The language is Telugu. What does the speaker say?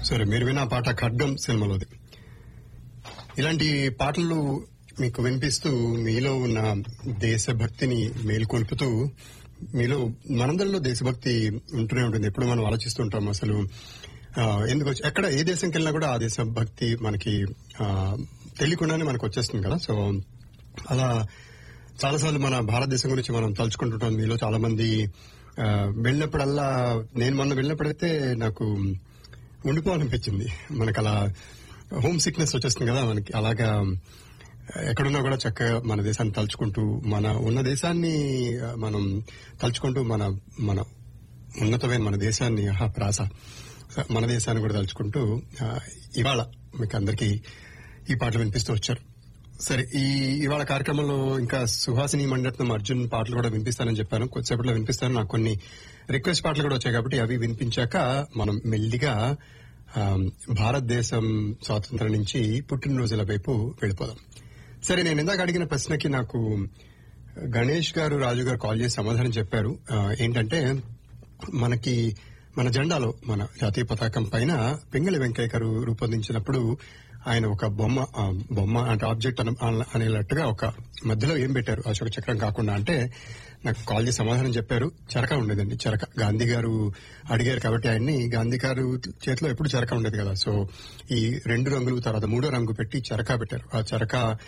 సరే మీరు విన్న ఆ పాట ఖడ్గం సినిమాలోది ఇలాంటి పాటలు మీకు వినిపిస్తూ మీలో ఉన్న దేశభక్తిని మేల్కొల్పుతూ మీలో మనందరిలో దేశభక్తి ఉంటూనే ఉంటుంది ఎప్పుడు మనం ఆలోచిస్తుంటాం అసలు ఆ, ఎందుకు వచ్చి- ఎక్కడ ఏ దేశంకి వెళ్ళినా కూడా ఆ దేశభక్తి మనకి ఆ, తెలియకుండానే మనకు వచ్చేస్తుంది కదా సో అలా చాలాసార్లు మన భారతదేశం గురించి మనం తలుచుకుంటుంటాం మీలో చాలా మంది ఆ, వెళ్ళినప్పుడల్లా నేను మొన్న వెళ్ళినప్పుడైతే నాకు ఉండిపోవాలనిపించింది మనకు అలా హోమ్ సిక్నెస్ వచ్చేస్తుంది కదా మనకి అలాగా ఎక్కడున్నా కూడా చక్కగా మన దేశాన్ని తలుచుకుంటూ మన ఉన్న దేశాన్ని ఆ, మనం తలుచుకుంటూ మన మన ఉన్నతమైన మన దేశాన్ని ఆహా ప్రాస మన దేశాన్ని కూడా తలుచుకుంటూ ఆ, ఇవాళ మీకు అందరికీ ఈ పాటలు వినిపిస్తూ వచ్చారు సరే ఈ ఇవాళ కార్యక్రమంలో ఇంకా సుహాసిని మండట్నం అర్జున్ పాటలు కూడా వినిపిస్తానని చెప్పాను కొద్దిసేపట్లో వినిపిస్తాను నాకు కొన్ని రిక్వెస్ట్ పాటలు కూడా వచ్చాయి కాబట్టి అవి వినిపించాక మనం మెల్లిగా ఆ, భారతదేశం స్వాతంత్రం నుంచి పుట్టినరోజుల వైపు వెళ్ళిపోదాం సరే నేను ఇందాక అడిగిన ప్రశ్నకి నాకు గణేష్ గారు రాజు గారు కాల్ చేసి సమాధానం చెప్పారు ఆ, ఏంటంటే మనకి మన జెండాలో మన జాతీయ పతాకం పైన పింగళి వెంకయ్య గారు రూపొందించినప్పుడు ఆయన ఒక బొమ్మ ఆ, బొమ్మ అంటే ఆబ్జెక్ట్ అన- అన- అనేటట్టుగా ఒక మధ్యలో ఏం పెట్టారు అశోక చక్రం కాకుండా అంటే నాకు కాల్ చేసి సమాధానం చెప్పారు చెరక ఉండేదండి చెరక గాంధీ గారు అడిగారు కాబట్టి ఆయన్ని గాంధీ గారు చేతిలో ఎప్పుడు చెరక ఉండేది కదా సో ఈ రెండు రంగులు తర్వాత మూడో రంగు పెట్టి చెరక పెట్టారు ఆ చెరక